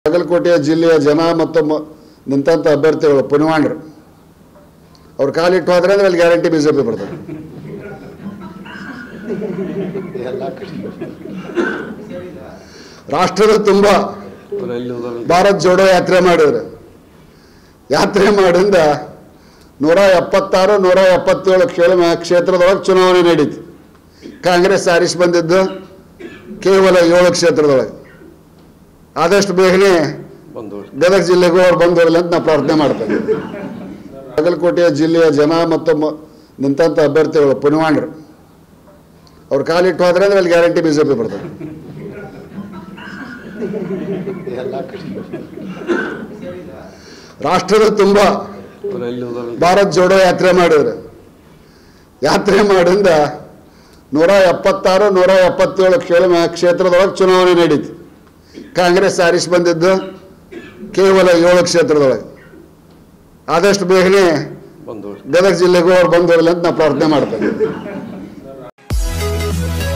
ಬಾಗಲಕೋಟೆಯ ಜಿಲ್ಲೆಯ ಜನ ಮತ್ತು ಮ- ನಿಂತಂಥ ಅಭ್ಯರ್ಥಿಗಳು ಪುಣ್ಯವಾಂಡ್ರು ಅವ್ರು ಕಾಲಿಟ್ಟು ಹೋದ್ರೆ ಅಂದ್ರೆ ಅಲ್ಲಿ ಗ್ಯಾರಂಟಿ ಬಿ ಜೆ ಪಿ ಬರ್ತದೆ ರಾಷ್ಟ್ರದ ತುಂಬ ಭಾರತ್ ಜೋಡೋ ಯಾತ್ರೆ ಮಾಡಿದ್ರು ಯಾತ್ರೆ ಮಾಡಿಂದ ನೂರ ಎಪ್ಪತ್ತಾರು ನೂರ ಎಪ್ಪತ್ತೇಳು ಕ್ಷೇತ್ರ ಕ್ಷೇತ್ರದೊಳಗೆ ಚುನಾವಣೆ ನಡೀತು ಕಾಂಗ್ರೆಸ್ ಆರಿಸಿ ಬಂದಿದ್ದು ಕೇವಲ ಏಳು ಕ್ಷೇತ್ರದೊಳಗೆ ಆದಷ್ಟು ಬೇಗನೆ ಗದಗ ಜಿಲ್ಲೆಗೂ ಅವ್ರು ಬಂದವರಲ್ಲ ಅಂತ ನಾವು ಪ್ರಾರ್ಥನೆ ಮಾಡ್ತೇವೆ ಬಾಗಲಕೋಟೆಯ ಜಿಲ್ಲೆಯ ಜನ ಮತ್ತು ಮ- ನಿಂತಂಥ ಅಭ್ಯರ್ಥಿಗಳು ಪುಣ್ಯವಾಂಡ್ರು ಅವ್ರು ಕಾಲಿಟ್ಟು ಹೋದ್ರೆ ಅಂದ್ರೆ ಅಲ್ಲಿ ಗ್ಯಾರಂಟಿ ಬಿ ಜೆ ಪಿ ಬರ್ತದೆ ರಾಷ್ಟ್ರದ ತುಂಬ ಭಾರತ್ ಜೋಡೋ ಯಾತ್ರೆ ಮಾಡಿದ್ರು ಯಾತ್ರೆ ಮಾಡಿಂದ ನೂರ ಎಪ್ಪತ್ತಾರು ನೂರ ಎಪ್ಪತ್ತೇಳು ಕ್ಷೇತ್ರ ಕ್ಷೇತ್ರದೊಳಗೆ ಚುನಾವಣೆ ನಡೀತು ಕಾಂಗ್ರೆಸ್ ಆರಿಸಿ ಬಂದಿದ್ದು ಕೇವಲ ಏಳು ಕ್ಷೇತ್ರದೊಳಗೆ ಆದಷ್ಟು ಬೇಗನೆ ಗದಗ ಜಿಲ್ಲೆಗೂ ಅವ್ರು ಬಂದವರಲ್ಲ ಅಂತ ನಾವು ಪ್ರಾರ್ಥನೆ ಮಾಡ್ತೇವೆ